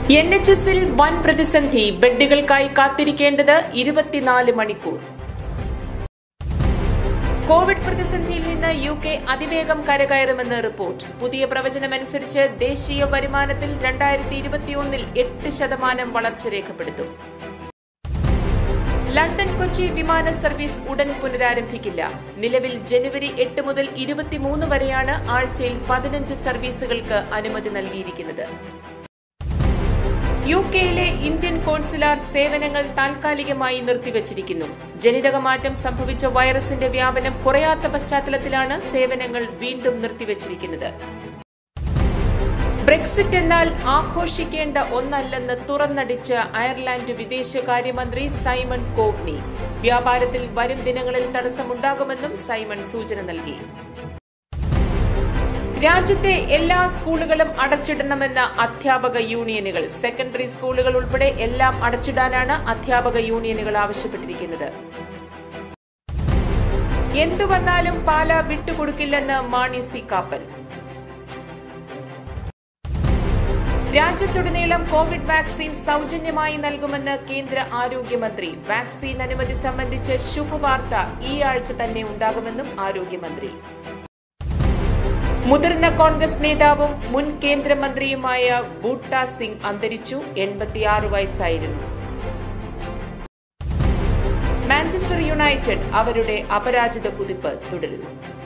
N H എസിൽ വൻ പ്രതിസന്ധി ബെഡുകൾക്കായി കാത്തിരിക്കേണ്ടത് ഇരുപത്തിനാല് മണിക്കൂർ കോവിഡ് പ്രതിസന്ധിയിൽ നിന്ന് യു കെ അതിവേഗം കരകയറുമെന്ന് റിപ്പോർട്ട് പുതിയ പ്രവചനമനുസരിച്ച് ദേശീയ വരുമാനത്തിൽ രണ്ടായിരത്തി ഇരുപത്തിയൊന്നിൽ എട്ട് ശതമാനം വളർച്ച രേഖപ്പെടുത്തും ലണ്ടൻ കൊച്ചി വിമാന സർവീസ് ഉടൻ പുനരാരംഭിക്കില്ല നിലവിൽ ജനുവരി എട്ട് മുതൽ ഇരുപത്തിമൂന്ന് വരെയാണ് ആഴ്ചയിൽ പതിനഞ്ച് സർവീസുകൾക്ക് അനുമതി നൽകിയിരിക്കുന്നത് യു കെയിലെ ഇന്ത്യൻ കോൺസുലാർ സേവനങ്ങൾ താൽക്കാലികമായി നിർത്തിവച്ചിരിക്കുന്നു ജനിതകമാറ്റം സംഭവിച്ച വൈറസിന്റെ വ്യാപനം കുറയാത്ത പശ്ചാത്തലത്തിലാണ് സേവനങ്ങൾ വീണ്ടും നിർത്തിവച്ചിരിക്കുന്നത് ബ്രെക്സിറ്റ് എന്നാൽ ആഘോഷിക്കേണ്ട ഒന്നല്ലെന്ന് തുറന്നടിച്ച് അയർലാൻഡ് വിദേശകാര്യമന്ത്രി സൈമൺ കോവ്നി വ്യാപാരത്തിൽ വരും ദിനങ്ങളിൽ തടസ്സമുണ്ടാകുമെന്നും സൈമൺ സൂചന നൽകി രാജ്യത്തെ എല്ലാ സ്കൂളുകളും അടച്ചിടണമെന്ന അധ്യാപക യൂണിയനുകൾ സെക്കൻഡറി സ്കൂളുകൾ ഉൾപ്പെടെ എല്ലാം അടച്ചിടാനാണ് അധ്യാപക യൂണിയനുകൾ ആവശ്യപ്പെട്ടിരിക്കുന്നത് എന്തു വന്നാലും പാല വിട്ടുകൊടുക്കില്ലെന്ന് മാണി സി കാപ്പൻ രാജ്യത്തുടനീളം കോവിഡ് വാക്സിൻ സൗജന്യമായി നൽകുമെന്ന് കേന്ദ്ര ആരോഗ്യമന്ത്രി വാക്സിൻ അനുമതി സംബന്ധിച്ച് ശുഭവാർത്ത ഈ ആഴ്ച തന്നെ ഉണ്ടാകുമെന്നും ആരോഗ്യമന്ത്രി മുതിർന്ന കോൺഗ്രസ് നേതാവും മുൻ കേന്ദ്രമന്ത്രിയുമായ ബൂട്ട സിംഗ് അന്തരിച്ചു എൺപത്തിയാറ് വയസ്സായിരുന്നു മാഞ്ചസ്റ്റർ യുണൈറ്റഡ് അവരുടെ അപരാജിത കുതിപ്പ് തുടരുന്നു